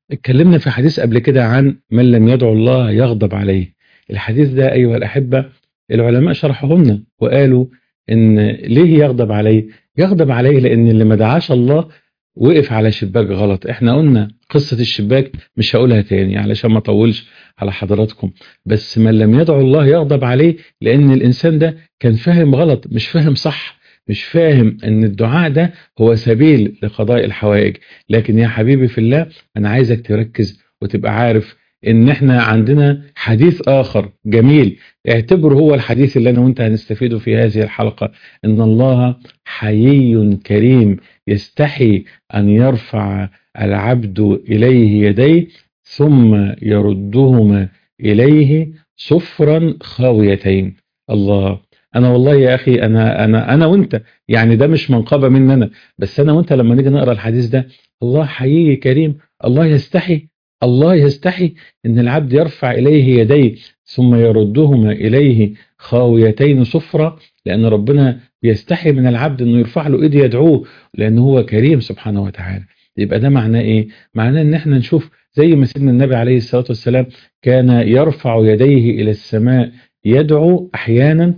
اتكلمنا في حديث قبل كده عن من لم يدعو الله يغضب عليه الحديث ده أيها الأحبة العلماء شرحوه لنا وقالوا إن ليه يغضب عليه يغضب عليه لأن اللي ما دعاش الله وقف على شباك غلط احنا قلنا قصة الشباك مش هقولها تاني علشان ما اطولش على حضراتكم بس من لم يدعو الله يغضب عليه لأن الإنسان ده كان فاهم غلط مش فاهم صح مش فاهم ان الدعاء ده هو سبيل لقضاء الحوائج لكن يا حبيبي في الله انا عايزك تركز وتبقى عارف ان احنا عندنا حديث اخر جميل اعتبره هو الحديث اللي انا وانت هنستفيده في هذه الحلقة ان الله حيي كريم يستحي ان يرفع العبد اليه يديه ثم يردهما اليه صفرا خاويتين الله انا والله يا اخي انا انا انا وانت يعني ده مش منقبه مني انا بس انا وانت لما نيجي نقرا الحديث ده الله حيي كريم الله يستحي الله يستحي ان العبد يرفع اليه يديه ثم يردهما اليه خاويتين صفرة لان ربنا بيستحي من العبد انه يرفع له ايدي يدعوه لان هو كريم سبحانه وتعالى يبقى ده معناه ايه معناه ان احنا نشوف زي ما سيدنا النبي عليه الصلاه والسلام كان يرفع يديه الى السماء يدعو احيانا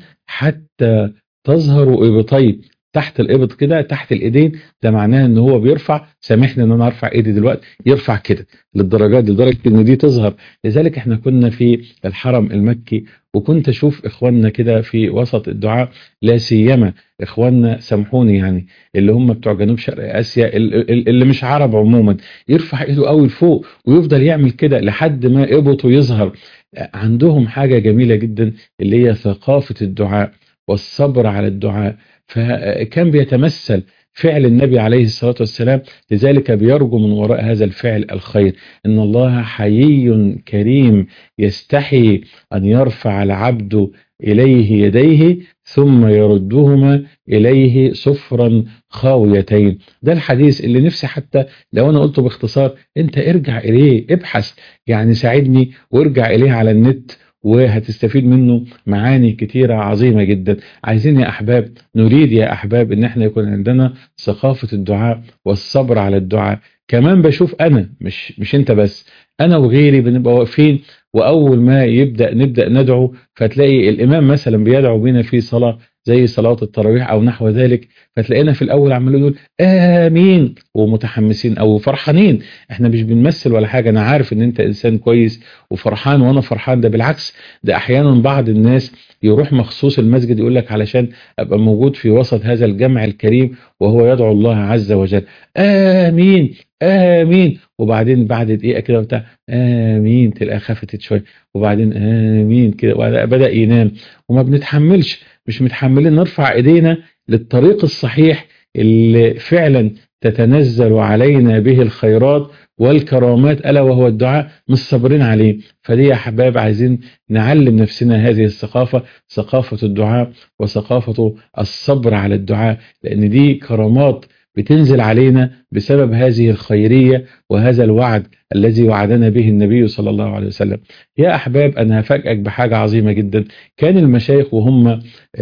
حتى تظهر ابطيه تحت الابط كده تحت الايدين ده معناه ان هو بيرفع سامحني ان انا ارفع ايدي دلوقتي يرفع كده للدرجات دي لدرجه ان دي تظهر لذلك احنا كنا في الحرم المكي وكنت اشوف اخواننا كده في وسط الدعاء لا سيما اخواننا سامحوني يعني اللي هم بتوع جنوب شرق اسيا اللي مش عرب عموما يرفع ايده قوي لفوق ويفضل يعمل كده لحد ما ابطه يظهر عندهم حاجه جميله جدا اللي هي ثقافه الدعاء والصبر على الدعاء فكان بيتمثل فعل النبي عليه الصلاة والسلام لذلك بيرجو من وراء هذا الفعل الخير إن الله حيي كريم يستحي أن يرفع العبد إليه يديه ثم يردهما إليه صفرا خاويتين ده الحديث اللي نفسي حتى لو أنا قلته باختصار أنت ارجع إليه ابحث يعني ساعدني وارجع إليه على النت وهتستفيد منه معاني كتيرة عظيمة جدا عايزين يا أحباب نريد يا أحباب إن احنا يكون عندنا ثقافة الدعاء والصبر على الدعاء كمان بشوف أنا مش, مش أنت بس أنا وغيري بنبقى واقفين وأول ما يبدأ نبدأ ندعو فتلاقي الإمام مثلا بيدعو بينا في صلاة زي صلاة التراويح أو نحو ذلك فتلاقينا في الأول عمالين نقول آمين ومتحمسين أو فرحانين إحنا مش بنمثل ولا حاجة أنا عارف إن أنت إنسان كويس وفرحان وأنا فرحان ده بالعكس ده أحيانا بعض الناس يروح مخصوص المسجد يقول لك علشان أبقى موجود في وسط هذا الجمع الكريم وهو يدعو الله عز وجل آمين آمين وبعدين بعد دقيقة كده بتاع آمين تلاقيها خفتت شوية وبعدين آمين كده بدأ ينام وما بنتحملش مش متحملين نرفع ايدينا للطريق الصحيح اللي فعلا تتنزل علينا به الخيرات والكرامات ألا وهو الدعاء مش صابرين عليه فدي يا حباب عايزين نعلم نفسنا هذه الثقافة ثقافة الدعاء وثقافة الصبر على الدعاء لأن دي كرامات بتنزل علينا بسبب هذه الخيرية وهذا الوعد الذي وعدنا به النبي صلى الله عليه وسلم يا أحباب أنا هفاجئك بحاجة عظيمة جدا كان المشايخ وهم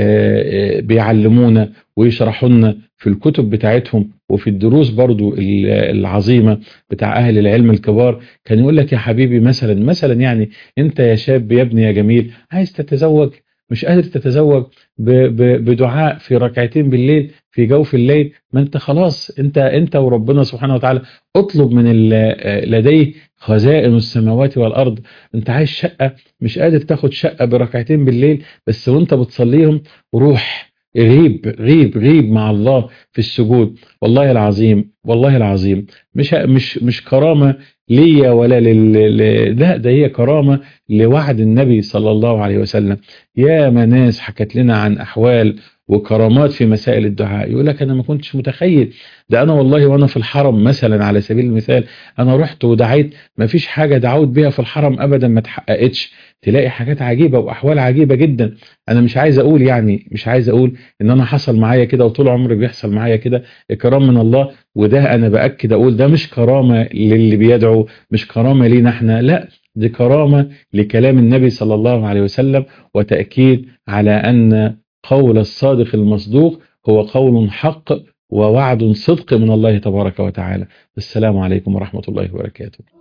بيعلمونا ويشرحونا في الكتب بتاعتهم وفي الدروس برضو العظيمة بتاع أهل العلم الكبار كان يقول لك يا حبيبي مثلا مثلا يعني أنت يا شاب يا ابني يا جميل عايز تتزوج مش قادر تتزوج بدعاء في ركعتين بالليل في جوف الليل ما انت خلاص انت انت وربنا سبحانه وتعالى اطلب من لديه خزائن السماوات والارض انت عايز شقه مش قادر تاخد شقه بركعتين بالليل بس وانت بتصليهم روح غيب غيب غيب مع الله في السجود والله العظيم والله العظيم مش مش مش كرامه ليا ولا لل لا ده هي كرامه لوعد النبي صلى الله عليه وسلم يا ما ناس حكت لنا عن احوال وكرامات في مسائل الدعاء يقول لك انا ما كنتش متخيل ده انا والله وانا في الحرم مثلا على سبيل المثال انا رحت ودعيت ما فيش حاجه دعوت بيها في الحرم ابدا ما اتحققتش تلاقي حاجات عجيبه واحوال عجيبه جدا انا مش عايز اقول يعني مش عايز اقول ان انا حصل معايا كده وطول عمري بيحصل معايا كده اكرام من الله وده انا باكد اقول ده مش كرامه للي بيدعو مش كرامه لينا احنا لا دي كرامه لكلام النبي صلى الله عليه وسلم وتاكيد على ان قول الصادق المصدوق هو قول حق ووعد صدق من الله تبارك وتعالى السلام عليكم ورحمه الله وبركاته